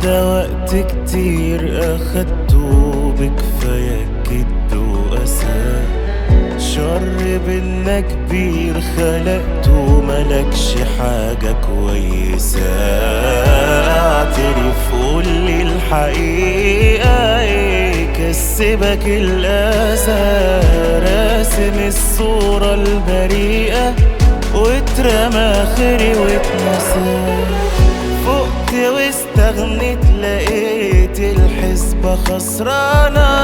عدى وقت كتير أخدته بكفاية كد وأسى شر بينا كبير خلقته ملكش حاجة كويسة اعترف قولي الحقيقة ايه كسبك الأذى راسم الصورة البريئة واترمى خيري واتنسى فقت واستغنيت لقيت الحسبة خسرانة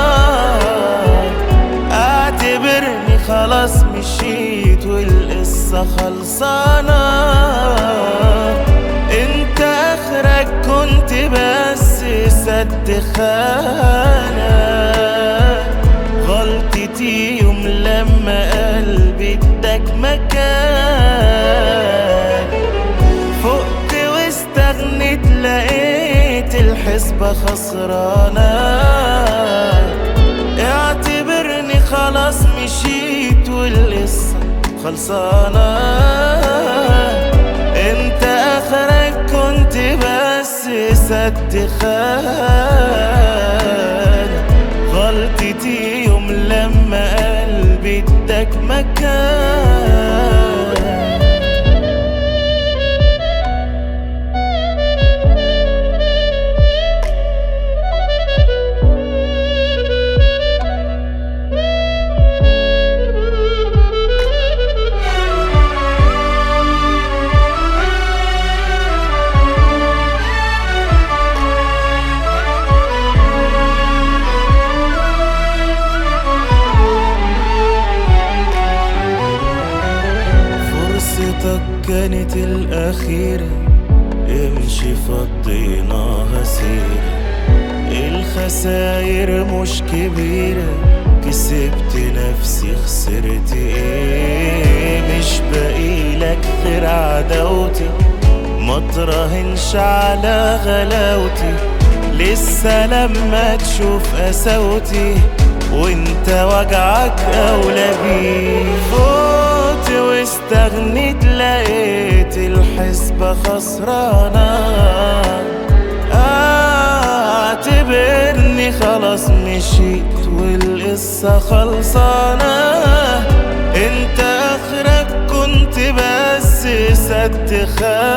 اعتبرني خلاص مشيت والقصة خلصانة انت اخرك كنت بس سد خانة غلطتي يوم لما قلبي اداك مكان فقت واستغنيت لقيت الحسبة خسرانة اعتبرني خلاص مشيت والقصة خلصانة انت اخرك كنت بس سد خانة غلطتي يوم لما قلبي اداك مكان فرصتك كانت الأخيرة امشي فضيناها سيرة الخساير مش كبيرة كسبت نفسي خسرت ايه مش باقيلك غير عداوتي ما تراهنش على غلاوتي لسه لما تشوف قساوتي وانت وجعك اولى بيه فوت واستغنيت لقيت الحسبة خسرانة اعتبرني خلاص مشيت والقصة خلصانة انت اخرك كنت بس سد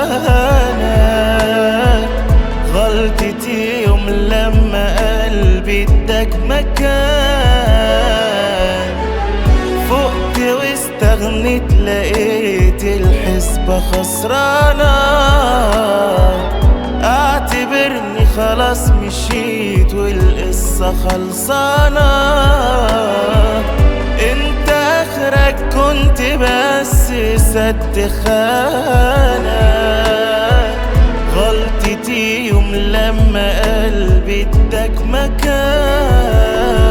خانة غلطتي يوم لما قلبي اداك مكان فقت واستغنيت لقيت الحسبة خسرانة اعتبرني خلاص مشيت والقصة خلصانة انت اخرك كنت بس سد خانة غلطتي يوم لما قلبي اداك مكان